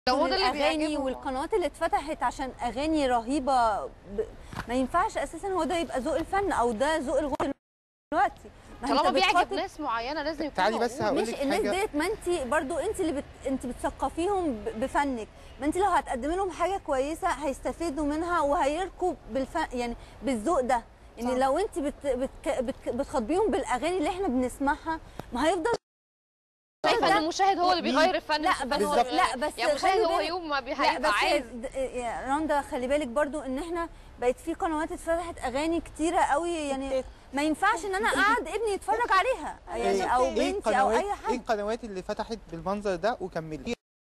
لو هو ده اللي الاغاني بيعجبه. والقنوات اللي اتفتحت عشان اغاني رهيبه ب... ما ينفعش اساسا هو ده يبقى ذوق الفن او ده ذوق الغنى دلوقتي ما طالما انت بيعجب بتخاطب- ناس معينه لازم يكون تعالي بس موجود. هقول مش لك الناس حاجة. ديت ما انت برضو انت اللي بت... انت بتثقفيهم ب- بفنك ما انت لو هتقدمي لهم حاجه كويسه هيستفيدوا منها وهيركوا بالفن يعني بالذوق ده يعني صح. لو انت بت... بت... بت... بتخاطبيهم بالاغاني اللي احنا بنسمعها ما هيفضل شايفه ان المشاهد هو اللي بيغير الفن لا مش الفن بس هو بالظبط. اللي- لا بس يعني المشاهد خلي هو بالك- يوم ما بي- لا هيبقى بس عايز د- يا رندا خلي بالك برضو ان احنا بقت في قنوات اتفتحت اغاني كتيره قوي يعني ما ينفعش ان انا اقعد ابني يتفرج عليها يعني او ايه بنتي او القنوات اي ايه حد القنوات اللي فتحت بالمنظر ده وكملت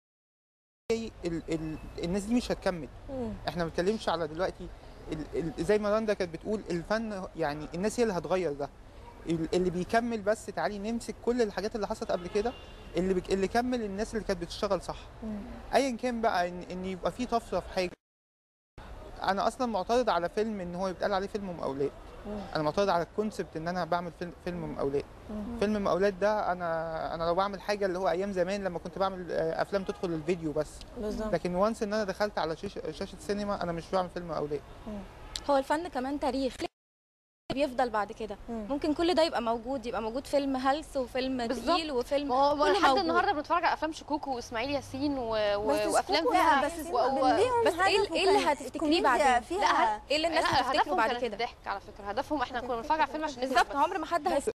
إيه ال ال الناس دي مش هتكمل احنا ما بنتكلمش على دلوقتي ال ال زي ما رندا كانت بتقول الفن يعني الناس هي اللي هتغير ده ال- اللي بيكمل بس تعالي نمسك كل الحاجات اللي حصلت قبل كده اللي بك اللي كمل الناس اللي كانت بتشتغل صح ايا كان بقى ان, إن يبقى في طفره في حاجه انا اصلا معترض على فيلم ان هو يتقال عليه فيلم مقاولات انا معترض على الكونسبت ان انا بعمل فيلم فيلم مقاولات فيلم مقاولات ده انا انا لو بعمل حاجه اللي هو ايام زمان لما كنت بعمل آه، افلام تدخل الفيديو بس بالظبط لكن وانس ان انا دخلت على شاشه شاشه سينما انا مش بعمل فيلم مقاولات هو الفن كمان تاريخ بيفضل بعد كده مم. ممكن كل ده يبقى موجود يبقى موجود فيلم هلس وفيلم بالظبط. تقيل وفيلم ما هو ما كله لحد موجود. النهارده بنتفرج على افلام شكوكو واسماعيل ياسين و... و... بس وافلام شكوكو فيها لا بس و... و... ليهم بس إيه- هدف إيه اللي وكان هتفتكريه الكوميديا بعدين؟ فيها ايه اللي الناس لا هتفتكره هدفهم بعد كانت كده الضحك على فكره هدفهم احنا كنا بنتفرج على فيلم عشان نضحك بالظبط بس. عمر ما حد هيفتكر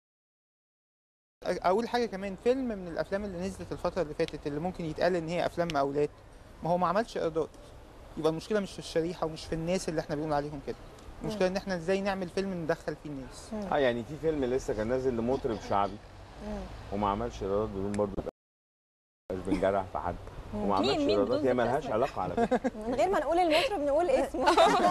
اقول حاجه كمان فيلم من الافلام اللي نزلت الفتره اللي فاتت اللي ممكن يتقال ان هي افلام مقاولات ما هو ما عملش ايرادات يبقى المشكله مش في الشريحه ومش في الناس اللي احنا بنقول عليهم كده المشكله ان احنا ازاي نعمل فيلم ندخل فيه الناس اه يعني في فيلم لسه كان نازل لمطرب شعبي وما عملش ايرادات بدون برضه مش بنجرح في حد وما مين- عملش مين ايرادات بدون هي ذكر ملهاش أسماء؟ علاقه على فكره من غير ما نقول المطرب نقول اسمه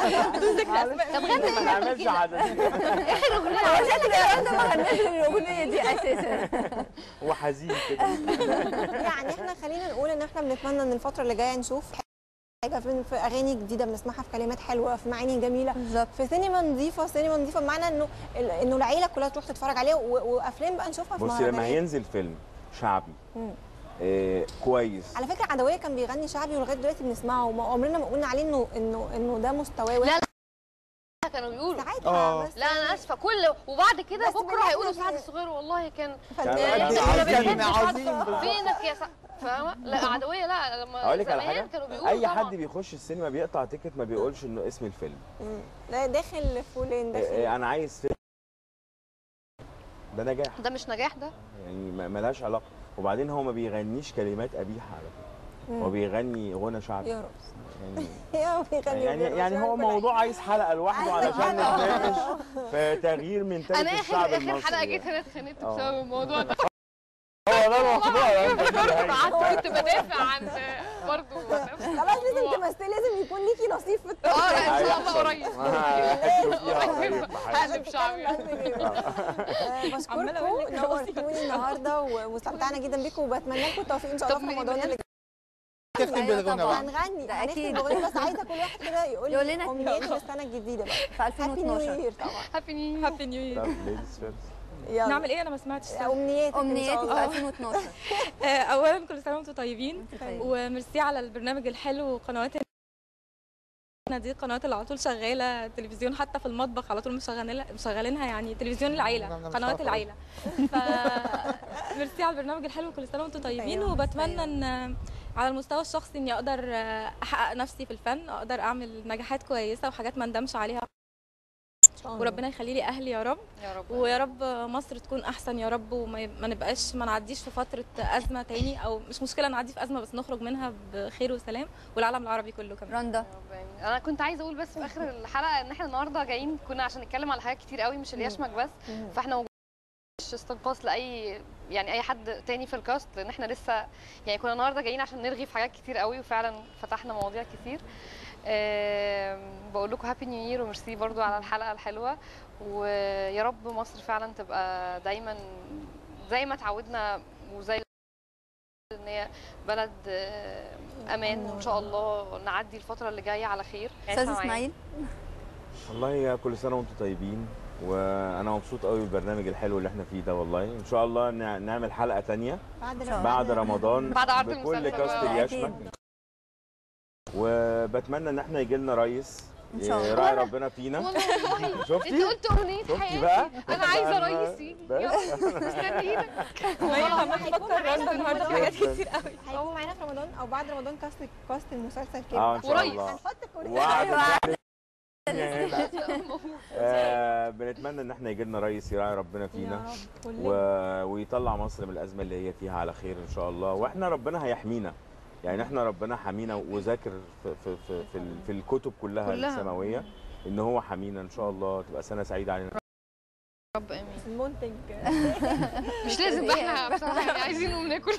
طب غني ما نعملش حدث هو شكل رندا ما غناش الاغنيه دي اساسا هو حزين كده يعني احنا خلينا نقول ان احنا بنتمنى ان الفتره اللي جايه نشوف حاجه في في اغاني جديده بنسمعها في كلمات حلوه في معاني جميله بالظبط في سينما نظيفه سينما نظيفه بمعنى انه ال- انه العيله كلها تروح تتفرج عليها و- وافلام بقى نشوفها في بصي لما مهرجانات. هينزل فيلم شعبي مم. آه كويس على فكره عدويه كان بيغني شعبي ولغايه دلوقتي بنسمعه وما عمرنا ما قلنا عليه انه انه انه ده مستواه لا، وحش. كانوا بيقولوا ساعتها آه. بس لا انا اسفه كل وبعد كده بس بكره بالعكس هيقولوا بس- سعد الصغير والله كان فنان. كان إحنا عظيم بنحب عظيم سعد- بالظبط. فينك يا سعد فاهمه لا عدويه لا لما اقول لك على زمان حاجه كانوا بيقولوا اي طبعاً. حد بيخش السينما بيقطع تيكت ما بيقولش انه اسم الفيلم مم. ده داخل فلان آه، داخل آه، انا عايز فيلم ده نجاح ده مش نجاح ده يعني ما- ملهاش علاقه وبعدين هو ما بيغنيش كلمات قبيحه على فكره هو بيغني غنى شعبي يرقص يعني يا بيغني يعني وبيرقص يعني هو ويعمل كل موضوع عايز حلقه لوحده عايز علشان حلقة. نتناقش في تغيير من انا تالت الشعب اخر اخر المصري حلقه يعني. جيت هنا اتخانقت آه. بسبب الموضوع ده هو ده الموضوع قعدت كنت بدافع عن برضه نفس خلاص لازم الموضوع. تمثلي لازم يكون ليكي نصيب في اه الطاقه لا ان شاء الله هيحصل. قريب هتشوفيها قريب. قريب بحاجة. هقلب شعبي بشكركم عمالة أقول لك نورتوني النهارده و- واستمتعنا جدا بيكم وبتمنى لكم التوفيق ان شاء الله طب في رمضان اللي تختم أيوة بالغنى طبعاً. بقى هنغني ده هنختم أكيد. باغنيه بس عايزه كل واحد كده يقول يقول لي لنا امنيته للسنه الجديده بقى في هابي نيو 2012 يير طبعا هابي نيو هابي نيو يير طب ladies first. يلا نعمل ايه انا ما سمعتش صح. امنياتك ان امنياتي شاء في الله 2012 آه، اولا كل سنه وانتم طيبين أنت طيب. وميرسي على البرنامج الحلو وقنوات دي قنوات اللي على طول شغاله تلفزيون حتى في المطبخ على طول مشغلينها مشغلينها يعني تلفزيون العيله نعم، نعم، قنوات مش العيله ف ميرسي على البرنامج الحلو كل سنه وانتم طيبين أيوة، وبتمنى ان على المستوى الشخصي اني اقدر آه، احقق نفسي في الفن اقدر اعمل نجاحات كويسه وحاجات ما ندمش عليها إن شاء الله. وربنا يخلي لي اهلي يا رب يا رب ويا رب مصر تكون احسن يا رب وما ما نبقاش ما نعديش في فتره ازمه تاني او مش مشكله نعدي في ازمه بس نخرج منها بخير وسلام والعالم العربي كله كمان رندا يا رب آمين. انا كنت عايزه اقول بس في اخر الحلقه ان احنا النهارده جايين كنا عشان نتكلم على حاجات كتير قوي مش اللي يشمك بس مم. فاحنا موجودين مش استنقاص لاي يعني اي حد تاني في الكاست لان احنا لسه يعني كنا النهارده جايين عشان نرغي في حاجات كتير قوي وفعلا فتحنا مواضيع كتير آم، بقول لكم هابي نيو يير وميرسي برضو على الحلقه الحلوه ويا رب مصر فعلا تبقى دايما زي ما اتعودنا وزي ان هي بلد آه، امان وان شاء الله نعدي الفتره اللي جايه على خير استاذ اسماعيل والله يا كل سنه وانتم طيبين وانا مبسوط قوي بالبرنامج الحلو اللي احنا فيه ده والله ان شاء الله نع- نعمل حلقه تانية بعد شاء الله. بعد رمضان بعد عرض بكل المسلسل كاست بقى. اليشمك وبتمنى ان احنا يجي لنا رئيس إن شاء الله. يراعي ربنا فينا والله انت شفتي قلت اغنيه شفتي حياتي بقى انا عايزه أنا- رئيس يجي بس. يلا مستنيينك مي عمال هيكون تفكر معانا رندا في النهارده في رمضان. حاجات كتير قوي هيكون معانا في رمضان او بعد رمضان كاست كاست المسلسل كده اه ان شاء وريس. الله هنحط كل وعد أيوة. هنا. آه، بنتمنى ان احنا يجي لنا رئيس يراعي ربنا فينا يا رب كلنا و... ويطلع مصر من الازمه اللي هي فيها على خير ان شاء الله واحنا ربنا هيحمينا يعني احنا ربنا حمينا وذاكر في في في, في, ال- في الكتب كلها, كلها. السماويه ان هو حمينا ان شاء الله تبقى سنه سعيده علينا رب امين المنتج مش لازم بقى احنا بصراحه يعني عايزين نقوم ناكل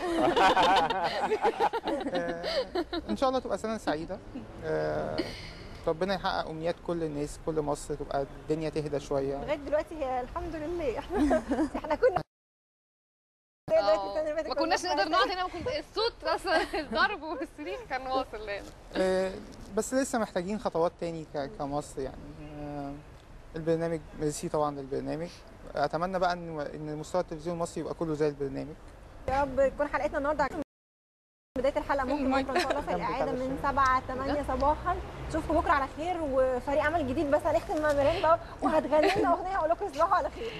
آه، ان شاء الله تبقى سنه سعيده آه، ربنا يحقق امنيات كل الناس كل مصر تبقى الدنيا تهدى شويه لغايه دلوقتي هي الحمد لله احنا احنا كنا آه، ما كناش نقدر نقعد هنا ما كنت الصوت اصلا الضرب والصريخ كان واصل لنا آه، بس لسه محتاجين خطوات تاني ك- كمصر يعني آه، البرنامج ميرسي طبعا للبرنامج اتمنى بقى ان ان مستوى التلفزيون المصري يبقى كله زي البرنامج يا رب تكون حلقتنا النهارده عجبتكم. بدايه الحلقه ممكن المايك. بكره ان شاء الله في جنبك الاعاده على من الشمال. 7 8 صباحا نشوفكم بكره على خير وفريق عمل جديد بس هنختم مع ميراندا وهتغني لنا اغنيه اقول لكم تصبحوا على خير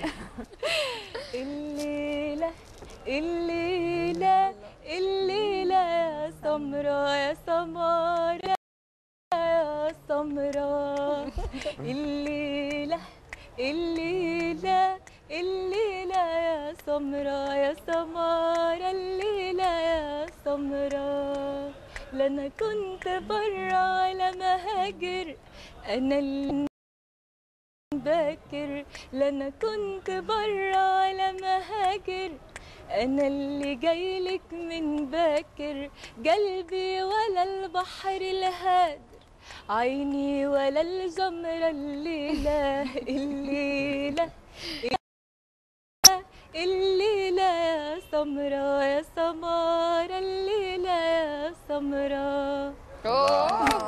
الليلة الليلة الليلة يا سمرة يا سمارة يا سمرة الليلة الليلة الليلة يا سمرة يا سمارة الليلة يا سمرة لا أنا كنت برا ولا مهاجر أنا اللي باكر لا انا كنت برا ولا مهاجر انا اللي جايلك من باكر قلبي ولا البحر الهادر عيني ولا الجمرة الليلة الليلة الليلة يا سمرة يا سمارة الليلة يا سمرة أوه.